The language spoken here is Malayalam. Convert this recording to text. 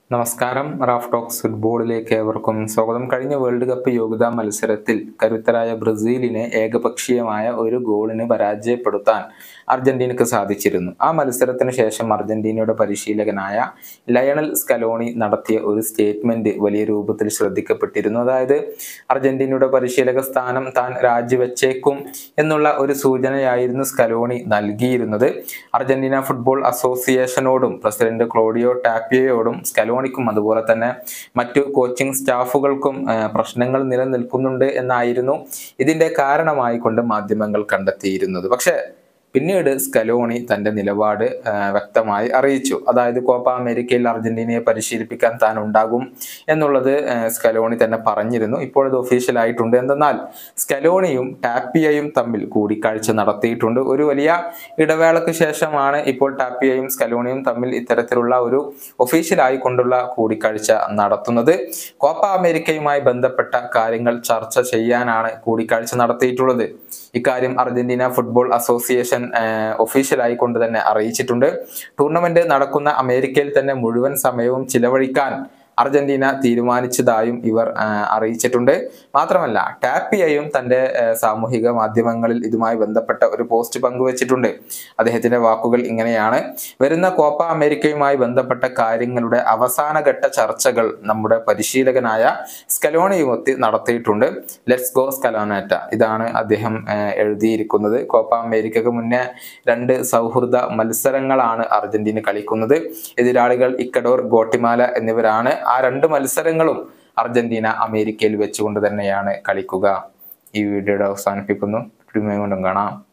നമസ്കാരം റാഫ് ടോക്സ് ഫുട്ബോളിലേക്ക് ഏവർക്കും സ്വാഗതം കഴിഞ്ഞ വേൾഡ് കപ്പ് യോഗ്യതാ മത്സരത്തിൽ കരുത്തരായ ബ്രസീലിനെ ഏകപക്ഷീയമായ ഒരു ഗോളിന് പരാജയപ്പെടുത്താൻ അർജന്റീനക്ക് സാധിച്ചിരുന്നു ആ മത്സരത്തിന് ശേഷം അർജന്റീനയുടെ പരിശീലകനായ ലയണൽ സ്കലോണി നടത്തിയ ഒരു സ്റ്റേറ്റ്മെന്റ് വലിയ രൂപത്തിൽ ശ്രദ്ധിക്കപ്പെട്ടിരുന്നു അതായത് അർജന്റീനയുടെ പരിശീലക സ്ഥാനം താൻ രാജിവെച്ചേക്കും എന്നുള്ള ഒരു സൂചനയായിരുന്നു സ്കലോണി നൽകിയിരുന്നത് അർജന്റീന ഫുട്ബോൾ അസോസിയേഷനോടും പ്രസിഡന്റ് ക്ലോഡിയോ ടാപ്പിയോയോടും സ്കലോണിക്കും അതുപോലെ തന്നെ മറ്റു കോച്ചിങ് സ്റ്റാഫുകൾക്കും ആ, പ്രശ്നങ്ങൾ നിലനിൽക്കുന്നുണ്ട് എന്നായിരുന്നു ഇതിന്റെ കാരണമായി കൊണ്ട് മാധ്യമങ്ങൾ കണ്ടെത്തിയിരുന്നത് പക്ഷേ പിന്നീട് സ്കലോണി തന്റെ നിലപാട് ആ, വ്യക്തമായി അറിയിച്ചു അതായത് കോപ്പ അമേരിക്കയിൽ അർജന്റീനയെ പരിശീലിപ്പിക്കാൻ താൻ ഉണ്ടാകും എന്നുള്ളത് ആ, സ്കലോണി തന്നെ പറഞ്ഞിരുന്നു ഇപ്പോൾ ഇത് ഒഫീഷ്യൽ ആയിട്ടുണ്ട് എന്തെന്നാൽ സ്കലോണിയും ടാപ്പിയയും തമ്മിൽ കൂടിക്കാഴ്ച നടത്തിയിട്ടുണ്ട് ഒരു വലിയ ഇടവേളയ്ക്ക് ശേഷമാണ് ഇപ്പോൾ ടാപ്പിയയും സ്കലോണിയും തമ്മിൽ ഇത്തരത്തിലുള്ള ഒരു ഒഫീഷ്യൽ ആയിക്കൊണ്ടുള്ള കൂടിക്കാഴ്ച നടത്തുന്നത് കോപ്പ അമേരിക്കയുമായി ബന്ധപ്പെട്ട കാര്യങ്ങൾ ചർച്ച ചെയ്യാനാണ് കൂടിക്കാഴ്ച നടത്തിയിട്ടുള്ളത് ഇക്കാര്യം അർജന്റീന ഫുട്ബോൾ അസോസിയേഷൻ ഒഫീഷ്യൽ ആയിക്കൊണ്ട് തന്നെ അറിയിച്ചിട്ടുണ്ട് ടൂർണമെന്റ് നടക്കുന്ന അമേരിക്കയിൽ തന്നെ മുഴുവൻ സമയവും ചിലവഴിക്കാൻ അർജന്റീന തീരുമാനിച്ചതായും ഇവർ ആ, അറിയിച്ചിട്ടുണ്ട് മാത്രമല്ല ടാപ്പിയയും തന്റെ ആ, സാമൂഹിക മാധ്യമങ്ങളിൽ ഇതുമായി ബന്ധപ്പെട്ട ഒരു പോസ്റ്റ് പങ്കുവച്ചിട്ടുണ്ട് അദ്ദേഹത്തിന്റെ വാക്കുകൾ ഇങ്ങനെയാണ് വരുന്ന കോപ്പ അമേരിക്കയുമായി ബന്ധപ്പെട്ട കാര്യങ്ങളുടെ അവസാനഘട്ട ചർച്ചകൾ നമ്മുടെ പരിശീലകനായ സ്കലോണിയുമൊത്തി നടത്തിയിട്ടുണ്ട് ലെറ്റ്സ് ഗോ സ്കലോനാറ്റ ഇതാണ് അദ്ദേഹം ആ, എഴുതിയിരിക്കുന്നത് കോപ്പ അമേരിക്കക്ക് മുന്നേ രണ്ട് സൗഹൃദ മത്സരങ്ങളാണ് അർജന്റീന കളിക്കുന്നത് എതിരാളികൾ ഇക്കഡോർ ഗോട്ടിമാല എന്നിവരാണ് ആ രണ്ട് മത്സരങ്ങളും അർജന്റീന അമേരിക്കയിൽ വെച്ചുകൊണ്ട് തന്നെയാണ് കളിക്കുക ഈ വീഡിയോയുടെ അവസാനിപ്പിക്കുന്നു കൊണ്ടും കാണാം